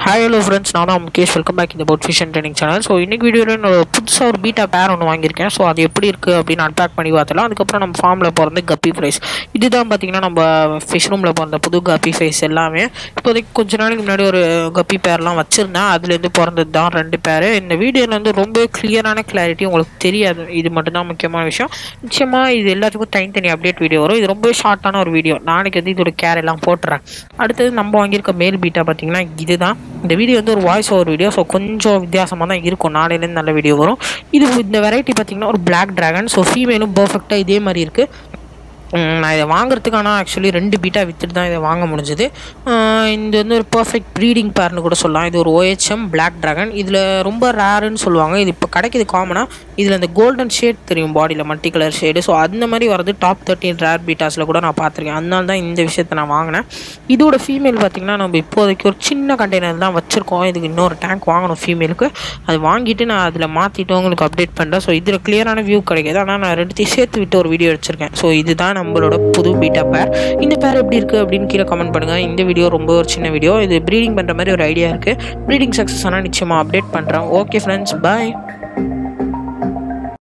hi hello friends நான் தான் Mukesh welcome back இந்த போட் ஃபிஷன் ட்ரைனிங் சேனல் ஸோ இன்னைக்கு வீடியோவில் நான் புதுசாக ஒரு பீட்டா பேர் ஒன்று வாங்கியிருக்கேன் ஸோ அது எப்படி இருக்குது அப்படின்னு அன்பேக் பண்ணி பார்த்தலாம் அதுக்கப்புறம் நம்ம ஃபார்மில் பிறந்த கப்பி ஃப்ரைஸ் இதுதான் பார்த்தீங்கன்னா நம்ம ஃபிஷ் ரூமில் பிறந்த புது கப்பி ஃப்ரைஸ் எல்லாமே இப்போதைக்கு கொஞ்ச நாளைக்கு முன்னாடி ஒரு கப்பி பேர்லாம் வச்சுருந்தேன் அதுலேருந்து பிறந்தது தான் ரெண்டு பேர் இந்த வீடியோவில் வந்து ரொம்ப கிளியரான கிளாரிட்டி உங்களுக்கு தெரியாது இது மட்டும்தான் முக்கியமான விஷயம் நிச்சயமாக இது எல்லாத்துக்கும் தனித்தனி அப்டேட் வீடியோ வரும் இது ரொம்ப ஷார்ட்டான ஒரு வீடியோ நாளைக்கு வந்து இதோட கேர் எல்லாம் போட்டுறேன் அடுத்தது நம்ம வாங்கியிருக்க மேல் பீட்டா பார்த்தீங்கன்னா இதுதான் இந்த வீடியோ வந்து ஒரு வாய்ஸ் ஓவர் வீடியோ ஸோ கொஞ்சம் வித்தியாசமாக தான் இருக்கும் நாளையிலேருந்து நல்ல வீடியோ வரும் இது இந்த வெரைட்டி பார்த்தீங்கன்னா ஒரு பிளாக் டிராகன் ஸோ ஃபீமேலும் பர்ஃபெக்டாக இதே மாதிரி இருக்குது உம், நான் இதை வாங்குறதுக்கு ஆனால் ஆக்சுவலி ரெண்டு பீட்டா விற்றுட்டு தான் இதை வாங்க முடிஞ்சது இது வந்து ஒரு பர்ஃபெக்ட் ப்ரீடிங் பேர்னு கூட சொல்லலாம் இது ஒரு ஓஹெச்எம் பிளாக் டிராகன் இதில் ரொம்ப ரேருன்னு சொல்லுவாங்க இது இப்போ கிடைக்கிது காமனாக இதில் அந்த கோல்டன் ஷேட் தெரியும் பாடியில் மல்டி கலர் ஷேடு ஸோ அந்த மாதிரி வரது டாப் தேர்ட்டின் ரேர் பீட்டாஸில் கூட நான் பார்த்துருக்கேன் அதனால தான் இந்த விஷயத்தை நான் வாங்கினேன் இதோட ஃபீமேல் பார்த்திங்கன்னா நம்ம இப்போதைக்கு ஒரு சின்ன கண்டெய்னர் தான் வச்சுருக்கோம் இதுக்கு இன்னொரு டேங்க் வாங்கணும் ஃபீமேலுக்கு அது வாங்கிட்டு நான் அதில் மாற்றிட்டு உங்களுக்கு அப்டேட் பண்ணுறேன் ஸோ இதில் கிளியரான வியூ கிடைக்காது ஆனால் நான் ரெண்டுத்தையும் சேர்த்து விட்டு ஒரு வீடியோ வச்சுருக்கேன் ஸோ இதுதான் நம்மளோட புது பீட்டா பேர் இந்த பேர் எப்படி இருக்குது அப்படின்னு கீழே கமெண்ட் பண்ணுங்கள் இந்த வீடியோ ரொம்ப ஒரு சின்ன வீடியோ இது ப்ரீடிங் பண்ணுற மாதிரி ஒரு ஐடியா இருக்குது ப்ரீடிங் சக்ஸஸ் ஆனால் நிச்சயமாக அப்டேட் பண்ணுறேன் ஓகே ஃப்ரெண்ட்ஸ் பாய்